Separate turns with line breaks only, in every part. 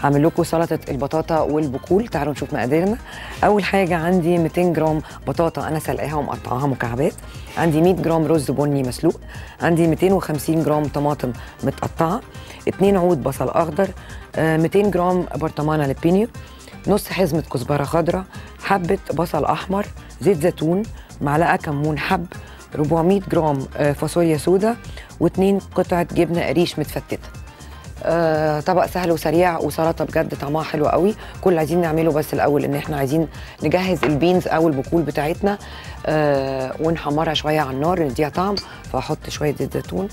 هعمل لكم سلطه البطاطا والبقول تعالوا نشوف مقاديرنا اول حاجه عندي 200 جرام بطاطا انا سلقاها ومقطعاها مكعبات عندي 100 جرام رز بني مسلوق عندي 250 جرام طماطم متقطعه 2 عود بصل اخضر آه، 200 جرام برطمانه لبينيو نص حزمه كزبره خضراء حبه بصل احمر زيت زيتون معلقه كمون حب 400 جرام آه، فاصوليا سودا واثنين قطعه جبنه قريش متفتته آه، طبق سهل وسريع وسلطه بجد طعمها حلو قوي كل اللي عايزين نعمله بس الاول ان احنا عايزين نجهز البينز او البقول بتاعتنا آه، ونحمرها شويه على النار نديها طعم فاحط شويه زيت زيتون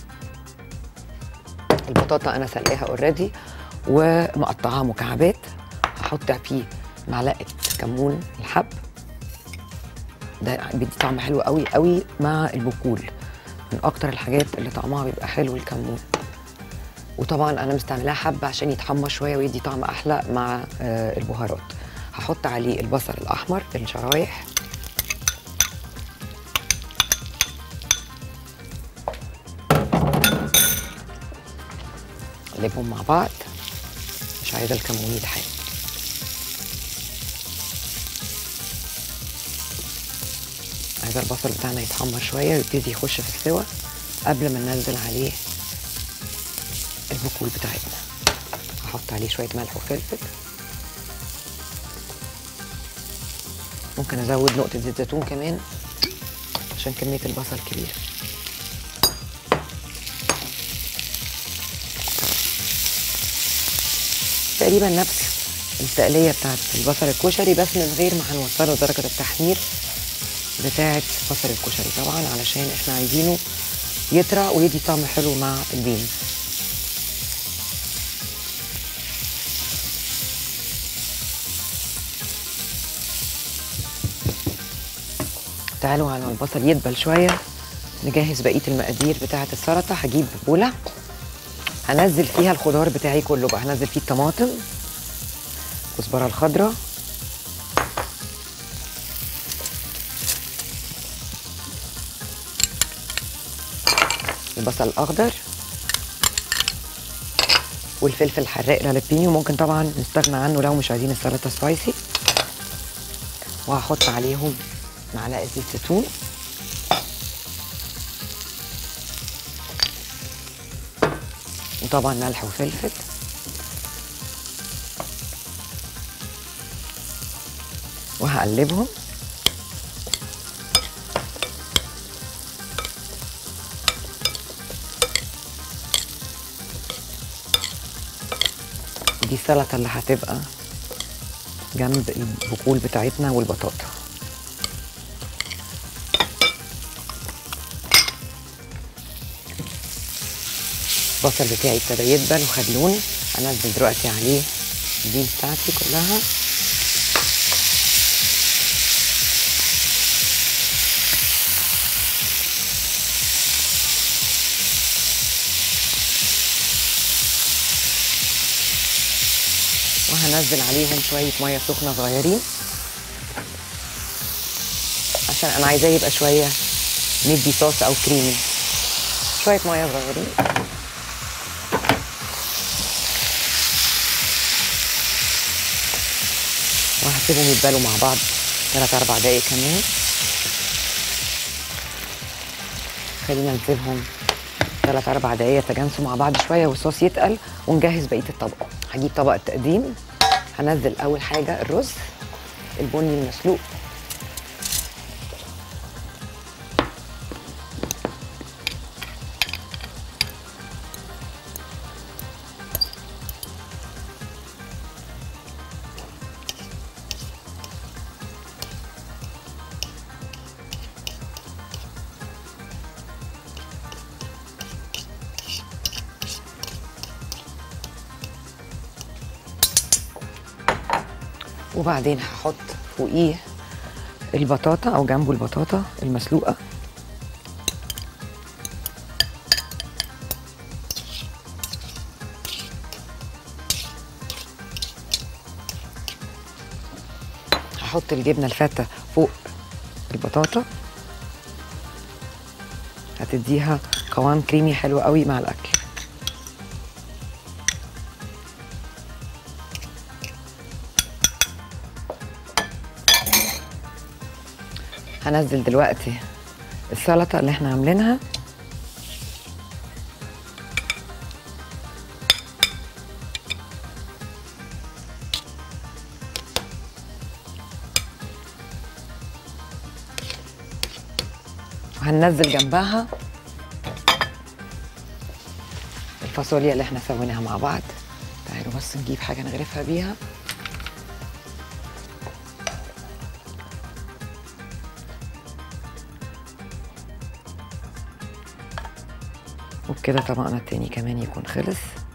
البطاطا انا سلقاها اوريدي ومقطعاها مكعبات هحط فيه معلقه كمون الحب ده بيدي طعم حلو قوي قوي مع البقول من اكتر الحاجات اللي طعمها بيبقى حلو الكمون وطبعا انا مستعملاه حبه عشان يتحمر شويه ويدي طعم احلى مع آه، البهارات هحط عليه البصل الاحمر الشرايح اقلبهم مع بعض مش عايزه الكمون يتحرق عايزه البصل بتاعنا يتحمر شويه ويبتدي يخش في السوا قبل ما ننزل عليه البقول بتاعتنا هحط عليه شويه ملح وفلفل ممكن ازود نقطه زيت زيتون كمان عشان كميه البصل كبيره تقريبا نفس التقليه بتاعت البصل الكشري بس من غير ما هنوصله درجه التحمير بتاعت بصل الكشري طبعا علشان احنا عايزينه يطرى ويدي طعم حلو مع البينز تعالوا على البصل يدبل شويه نجهز بقيه المقادير بتاعه السلطه هجيب بوله هنزل فيها الخضار بتاعي كله بقى هنزل فيه الطماطم الكزبره الخضراء البصل الاخضر والفلفل الحراق الهالبينيو ممكن طبعا نستغنى عنه لو مش عايزين السلطه سبايسي وهحط عليهم معلقه زيت زيتون وطبعا ملح وفلفل وهقلبهم دي السلطه اللي هتبقى جنب البقول بتاعتنا والبطاطا البصل بتاعي ابتدى يدبل وخد لون هنزل دلوقتي عليه البين بتاعتي كلها وهنزل عليهم شويه ميه سخنه صغيرين عشان انا عايزاه يبقى شويه مدي صوص او كريمي شويه ميه صغيرين وهسيبهم يتبالوا مع بعض 3 4 دقايق كمان خلينا نسيبهم 3 4 دقايق يتجانسوا مع بعض شويه والصوص يتقل ونجهز بقيه الطبق هجيب طبق التقديم هنزل اول حاجه الرز البني المسلوق وبعدين هحط فوقيه البطاطا او جنبه البطاطا المسلوقه هحط الجبنه الفته فوق البطاطا هتديها قوام كريمي حلو قوي مع الاكل هنزل دلوقتي السلطه اللي احنا عاملينها وهننزل جنبها الفاصوليا اللي احنا سويناها مع بعض تعالوا بس نجيب حاجه نغرفها بيها وبكده طبقنا التاني كمان يكون خلص